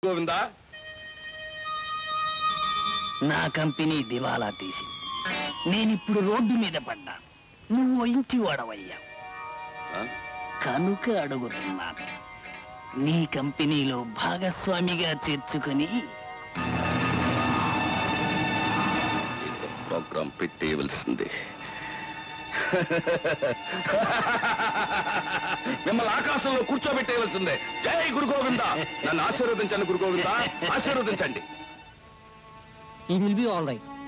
గోవిందా నా కంపెనీ దివాలా తీసింది నేనిప్పుడు రోడ్డు మీద పడ్డా నువ్వు ఇంటి వాడవయ్యా ఆ? కనుక అడుగుతున్నాను నీ కంపెనీలో భాగస్వామిగా చేర్చుకుని ప్రోగ్రాం పెట్టేయవలసిందే మిమ్మల్ని ఆకాశంలో కూర్చోబెట్టేయవలసిందే జై గురు గోవింద నన్ను ఆశీర్వదించండి గురు గోవింద ఆశీర్వదించండి ఈ విల్ బి ఆల్ రైట్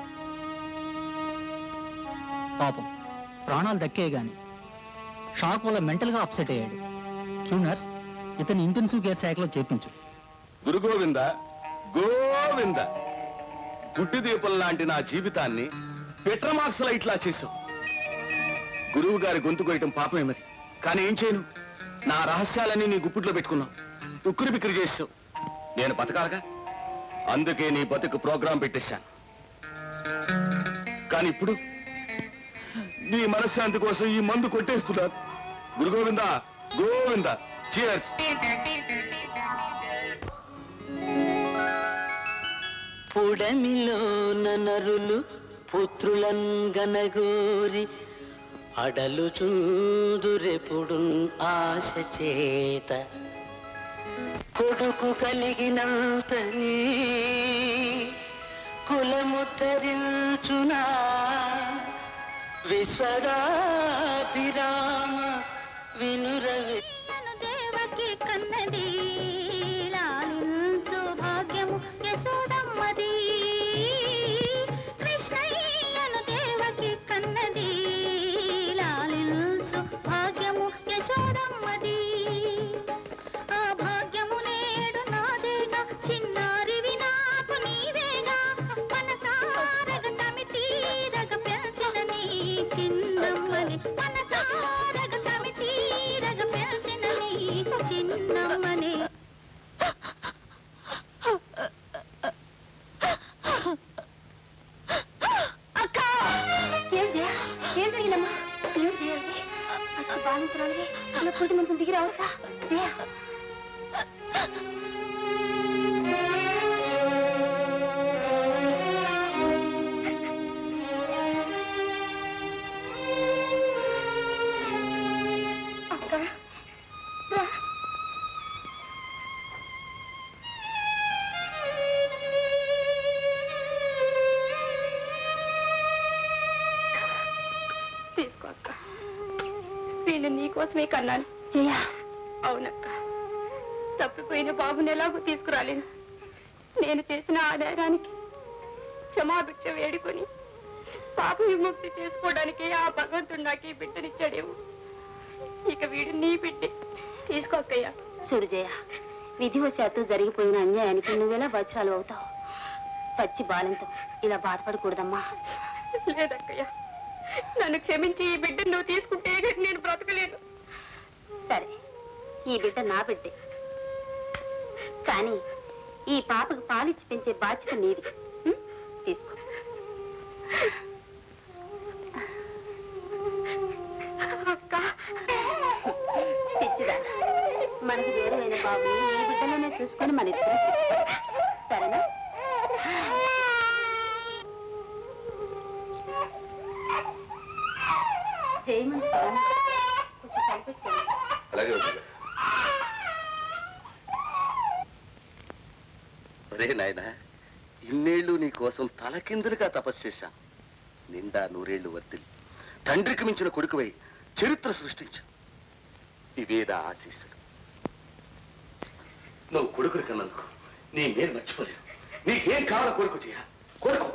పాపం ప్రాణాలు దక్కే గాని షాక్ వల్ల మెంటల్గా అప్సెట్ అయ్యాడు చూనర్స్ ఇతని ఇంటెన్సివ్ కేర్ శాఖలో చేర్పించు గురు గోవింద గోవింద గుడ్డి దీపం లాంటి నా జీవితాన్ని పెట్రమాక్స్ లైట్లా చేశావు గురువు గారి గొంతు కొయ్యటం పాపమే మరి కానీ ఏం చేయను నా రహస్యాలన్నీ నీ గుప్పిట్లో పెట్టుకున్నావు తుక్కురి బిక్కిరి చేసావు నేను బతకాలగా అందుకే నీ బతుకు ప్రోగ్రాం పెట్టేశాను కానీ ఇప్పుడు నీ మనశ్శాంతి కోసం ఈ మందు కొట్టేస్తున్నాను గురు గోవింద గోవింద చియర్స్ పుడమిలోన నరులు పుత్రులన్ గనగోరి అడలు చుందురెప్పుడు ఆశ చేత కొడుకు కలిగినంతని కులము తరించునా విశ్వదాభిరామ వినురవి నన్ను దేవకి కన్నది లాలించు భాగ్యము యశోదమ్మది కృష్ణయ్యను దేవకి కన్నది లాలించు భాగ్యము యశోదమ్మది ఆ భాగ్యము నేడు నాదేగా చిన్నారివి నాకు నీవేగా మనసారగ తమి తీరగ పెంచిన నీ చిన్నమ్మని మనసారగ తమి తీరగ పెంచిన నీ చిన్నమ్మని అక్క ఏం చేయ ఏం జరిగిందమ్మా ఏం చేయాలి అచ్చి బాధించడానికి అలా కొద్ది మంది దిగి రావచ్చా జయ అక్క రా. తీసుకో అక్క వీళ్ళు నీకోసమే కన్నాను జయ అవునక్క తప్పిపోయిన బాబుని ఎలాగో తీసుకురాలేను నేను చేసిన ఆధారానికి క్షమాభిక్ష వేడుకొని పాప విముక్తి చేసుకోవడానికి ఆ భగవంతుడు నాకు ఈ బిడ్డనిచ్చాడేమో ఇక వీడు నీ బిడ్డే తీసుకో అక్కయ్య చూడు జయ విధివశాత్తు జరిగిపోయిన అన్యాయానికి నువ్వెలా వజ్రాలు అవుతావు పచ్చి బాలంతో ఇలా బాధపడకూడదమ్మా లేదక్కయ్య నన్ను క్షమించి ఈ బిడ్డను నువ్వు తీసుకుంటే కానీ నేను బ్రతకలేను సరే ఈ బిడ్డ నా బిడ్డే కానీ ఈ పాపకు పాలిచ్చి పెంచే బాధ్యత నీది ఉం? తీసుకో అక్క పిచ్చిదా మనకు వేరైన బాబుని ఈ బిడ్డలోనే చూసుకొని మన ఇద్దరు సరేనా చేయమని కొంచెం కనిపెట్టాను అలాగే వదిలే. ఒరే నాయన ఇన్నేళ్లు నీ కోసం తలకిందులుగా తపస్సు చేశాం నిండా నూరేళ్లు వర్తిల్లి తండ్రికి మించిన కొడుకువై చరిత్ర సృష్టించు ఇవేదా ఆశీస్సులు నువ్వు కొడుకుని కన్నందుకు నీ మేలు మర్చిపోలేవు నీకేం కావాలో కొడుకు చేయ కొడుకు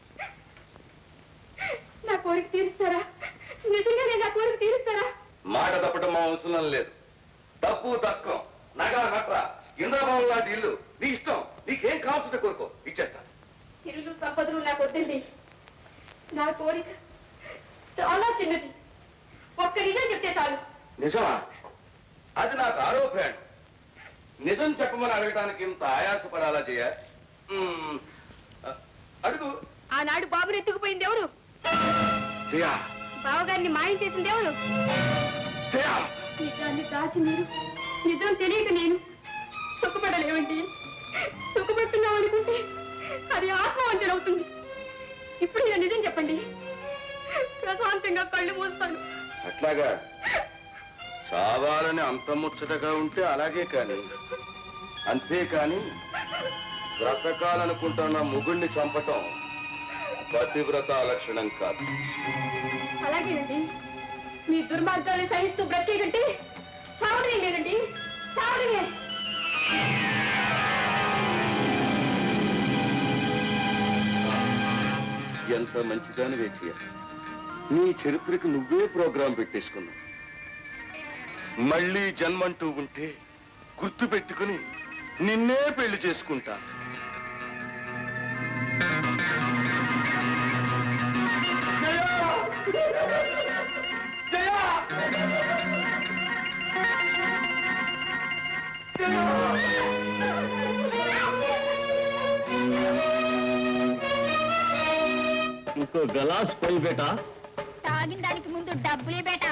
నా కోరిక తీరుస్తారా నిజంగానే నా కోరిక తీరుస్తారా మాట తప్పటం మా అవసరం లేదు తప్పు తక్కువ నగా నట్ర ఇంద్రభవన్ లాంటి ఇల్లు నీ ఇష్టం నీకేం కావాల్సింటే కోరుకో ఇచ్చేస్తా తిరులు సంపదలు నాకు వద్దండి నా కోరిక చాలా చిన్నది ఒక్క నిజం చెప్తే చాలు నిజమా అది నాకు ఆరోపణ నిజం చెప్పమని అడగటానికి ఇంత ఆయాసపడాలా చేయ మ్మ్. అ- అడుగు ఆనాడు బాబుని ఎత్తుకుపోయింది ఎవరు జయా బావగారిని మాయం చేసింది ఎవరు జయా నిజాన్ని దాచి మీరు నిజం తెలియక నేను సుఖపడలేవండి నిజం చెప్పండి ప్రశాంతంగా కళ్ళు మూస్తాను అట్లాగా చావాలని అంత ముచ్చటగా ఉంటే అలాగే కాని అంతేకాని బ్రతకాలనుకుంటున్న ముగుణ్ణి చంపటం పతివ్రత లక్షణం కాదు అలాగేనండి మీ దుర్మార్గాలు సహిస్తూ బ్రతికంటే సావడం లేదండి సావడమే ఎంత మంచిదాని వేచియ నీ చరిత్రకు నువ్వే ప్రోగ్రాం పెట్టేసుకున్నావు మళ్ళీ జన్మంటూ ఉంటే గుర్తు పెట్టుకుని నిన్నే పెళ్లి చేసుకుంటా ఇంకో గలాస్ పోయి బేటా తాగిన దానికి ముందు డబ్బులే బేటా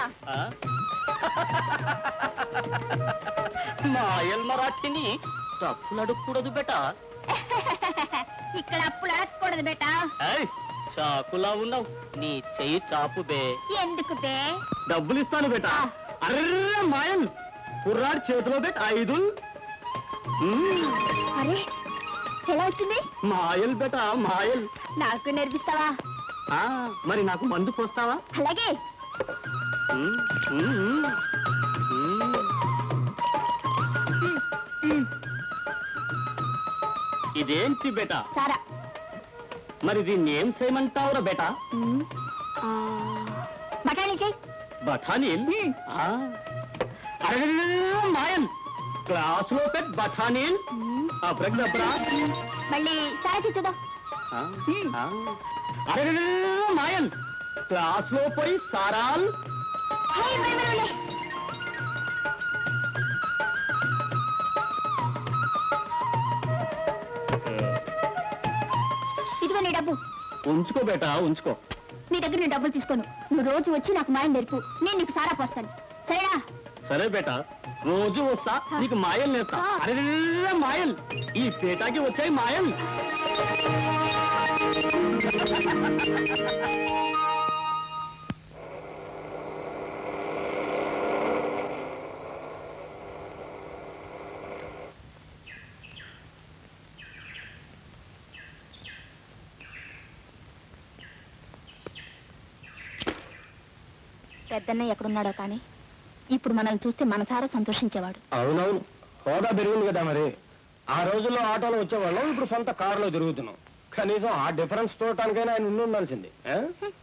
మాయల్ మరాఠీని తప్పులు అడుక్కూడదు బేటా ఇక్కడ అప్పులు అడగకూడదు బేటా ఏయ్, చాకులా ఉన్నావు నీ చెయ్యి చాపు బే ఎందుకు బే డబ్బులు ఇస్తాను బేటా అర్రే మాయల్ కుర్రాడు చేతిలో బెట్ ఐదు అరే ఎలా వచ్చింది మాయల్ బేటా మాయల్ నాకు నేర్పిస్తావా ఆ, మరి నాకు మందు పోస్తావా అలాగే ఉమ్, ఉమ్, ఉమ్. ఇదేంటి బేటా చారా మరి దీన్ని ఏం చేయమంటావురా బేటా ఉమ్, ఆ, బఠానీ చెయ్యి బఠానీల్ ఆ. అరే మాయల్ క్లాస్ లో పెట్ బఠానీల్ అబ్రగ్రబ్రా మళ్ళీ సారా చూద్దాం ఆ, ఆ. అరే మాయల్ క్లాస్ లో పోయి సారాల్ ఇదిగో నీ డబ్బు ఉంచుకో బేటా ఉంచుకో నీ దగ్గర నేను డబ్బులు తీసుకోను నువ్వు రోజు వచ్చి నాకు మాయం నేర్పు నేను నీకు సారా పోస్తాను సరేనా సరే బేటా రోజు వస్తా నీకు మాయల్ నేర్తా ఆ. అరే మాయల్ ఈ పేటాకి వచ్చాయి మాయల్ పెద్దన్న ఎక్కడున్నాడో కానీ ఇప్పుడు మనల్ని చూస్తే మనసారా సంతోషించేవాడు అవునవును హోదా పెరిగింది కదా మరి ఆ రోజుల్లో ఆటోలో వచ్చేవాళ్ళం ఇప్పుడు సొంత కారులో తిరుగుతున్నాం కనీసం ఆ డిఫరెన్స్ చూడటానికైనా ఆయన ఉండి ఉండాల్సింది ఆ?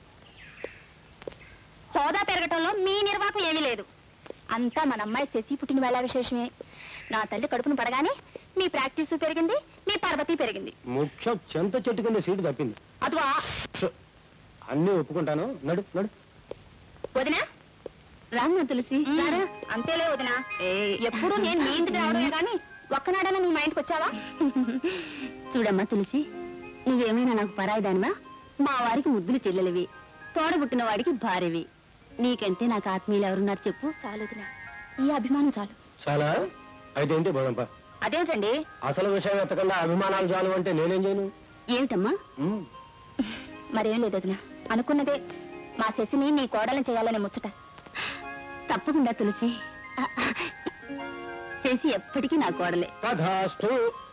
హోదా పెరగటంలో మీ నిర్వాహకం ఏమీ లేదు అంతా మన అమ్మాయి శశి పుట్టిన వేళ విశేషమే నా తల్లి కడుపును పడగానే మీ ప్రాక్టీసు పెరిగింది మీ పర్వతి పెరిగింది ముఖ్యం చెంత చెట్టు కింద సీటు తప్పింది అదిగో ష్. అన్నీ ఒప్పుకుంటాను నడు నడు వదినా రామ్మ తులసి రారా అంతేలే వదినా ఎప్పుడు నేను మీ ఇంటికి రావడమే కానీ ఒక్కనాడన్నా నువ్వు మా ఇంటికి వచ్చావా చూడమ్మా తులసి నువ్వేమైనా నాకు పరాయిదానివా మా వారికి ముద్దులు చెల్లెలివి తోడబుట్టిన వాడికి భార్యవి నీకంటే నాకు ఆత్మీయులు ఎవరున్నారు చెప్పు చాలు వదినా ఈ అభిమానం చాలు చాలా అయితే ఏంటి బోధంప అదేమిటండి అసలు విషయం ఎత్తకుండా అభిమానాలు చాలు అంటే నేనేం చేయను ఏమిటమ్మా ఉమ్. మరేం లేదు వదినా అనుకున్నదే మా శశిని నీ కోడలను చేయాలని ముచ్చట తప్పకుండా తులసి శశి ఎప్పటికీ నా కోడలే తథాస్తు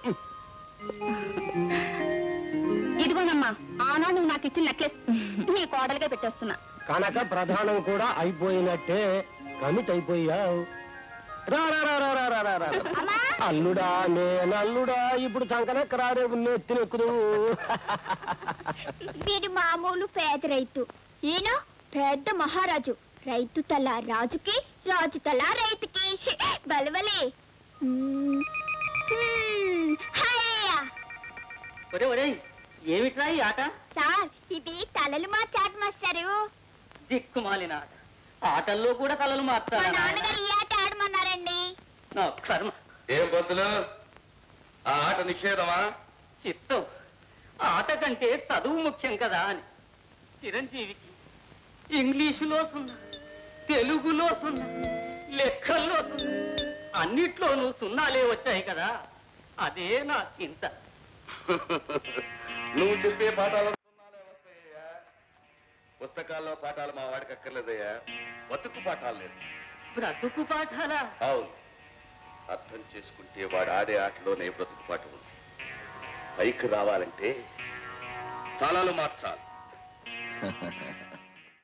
ఇదిగోనమ్మా ఆనాడు నువ్వు నాకు ఇచ్చిన నెక్లెస్ నీ కోడలుగా పెట్టేస్తున్నా కనుక ప్రధానం కూడా అయిపోయినట్టే కమిట్ అయిపోయావు రా రా రా రా రా రా రా రా. అమ్మా అల్లుడా నేనల్లుడా ఇప్పుడు సంకనెక్కరారే నెత్తినెక్కుదు వీడి మామూలు పేద రైతు ఈయన పెద్ద మహారాజు రైతు తల రాజుకి రాజు తల రైతుకి బలవలే మ్మ్. మ్మ్. హయ్యా. ఒరే ఒరే ఏమిట్రా ఈ ఆట సార్ ఇది తలలు మార్చాట మాస్టారు దిక్కుమాలిన ఆట ఆటల్లో కూడా కలలు మా మార్చాలి నాన్నగారు ఈ ఆట ఆడమన్నారండి నా కర్మ ఏం పంతులు ఆ ఆట నిషేధమా చిత్తం ఆట కంటే చదువు ముఖ్యం కదా అని చిరంజీవికి ఇంగ్లీషులో సున్నా తెలుగులో సున్నా లెక్కల్లో సున్నా అన్నిట్లోనూ సున్నాలే వచ్చాయి కదా అదే నా చింత నువ్వు చెప్పే పాఠాలు సున్నాలే వస్తాయ్యా. పుస్తకాల్లో పాఠాలు మా వాడికి అక్కర్లేదయ్యా బతుకు పాఠాలు లేదు బ్రతుకు పాఠాలా అవును అర్థం చేసుకుంటే వాడు ఆడే ఆటలోనే బ్రతుకు పాఠం ఉంది పైకి రావాలంటే తలలు మార్చాలి